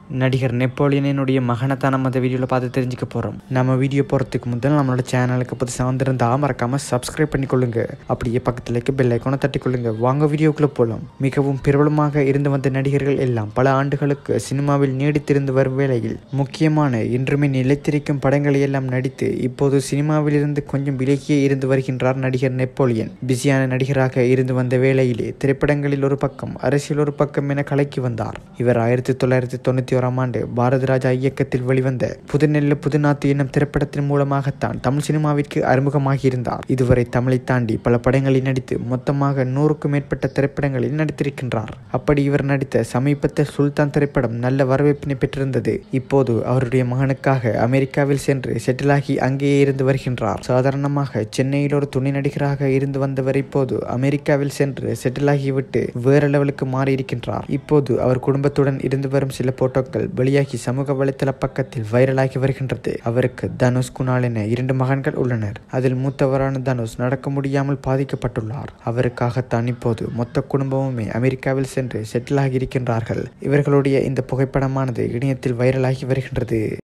நடிகர் நெப்போலியனுடைய மகனை தான் நம்ம இந்த வீடியோவில் பார்த்து தெரிஞ்சுக்க போகிறோம் நம்ம வீடியோ போகிறதுக்கு முதல் நம்மளோட சேனலுக்கு புதுசாக வந்திருந்தா மறக்காமல் சப்ஸ்கிரைப் பண்ணிக்கொள்ளுங்க அப்படியே பக்கத்தில் இருக்க பெல் ஐக்கானை தட்டிக்கொள்ளுங்க வாங்க வீடியோக்குள்ளே போகலாம் மிகவும் பிரபலமாக இருந்து வந்த நடிகர்கள் எல்லாம் பல ஆண்டுகளுக்கு சினிமாவில் நீடித்திருந்து வரும் வேளையில் முக்கியமான இன்றுமே நிலைத்திருக்கும் படங்களை எல்லாம் நடித்து இப்போது சினிமாவில் இருந்து கொஞ்சம் விலகியே இருந்து வருகின்றார் நடிகர் நெப்போலியன் பிஸியான நடிகராக இருந்து வந்த வேளையிலே திரைப்படங்களில் ஒரு பக்கம் அரசியல் ஒரு பக்கம் என கலக்கி வந்தார் இவர் ஆயிரத்தி தொள்ளாயிரத்தி தொண்ணூற்றி ஓராம் ஆண்டு பாரதி ராஜா இயக்கத்தில் வெளிவந்த புதுநெல்லு புதுநாத்து என்னும் திரைப்படத்தின் மூலமாகத்தான் தமிழ் சினிமாவிற்கு அறிமுகமாகியிருந்தார் இதுவரை தமிழை தாண்டி பல படங்களில் நடித்து மொத்தமாக நூறுக்கும் மேற்பட்ட திரைப்படங்களில் நடித்திருக்கின்றார் அப்படி இவர் நடித்த சமீபத்தில் சுல்தான் திரைப்படம் நல்ல வரவேற்பினை பெற்றிருந்தது இப்போது அவருடைய மகனுக்காக அமெரிக்காவில் சென்று செட்டிலாகி அங்கேயே இருந்து வருகின்றார் சாதாரணமாக சென்னையில் ஒரு துணை நடிகராக இருந்து வந்தவர் இப்போது அமெரிக்காவில் சென்று செட்டிலாகிவிட்டு வேற லெவலுக்கு மாறி இருக்கின்றார் இப்போது அவர் குடும்பத்துடன் இருந்து வரும் சில போட்டோக்கள் வெளியாகி சமூக வலைத்தள பக்கத்தில் வைரலாகி வருகின்றது அவருக்கு தனுஷ் குணால் என இரண்டு மகன்கள் உள்ளனர் அதில் மூத்தவரான தனுஷ் நடக்க முடியாமல் பாதிக்கப்பட்டுள்ளார் அவருக்காகத்தான் இப்போது மொத்த குடும்பமுமே அமெரிக்காவில் சென்று செட்டில் ஆகி இருக்கின்றார்கள் இவர்களுடைய இந்த புகைப்படமானது இணையத்தில் வைரலாகி வருகின்றது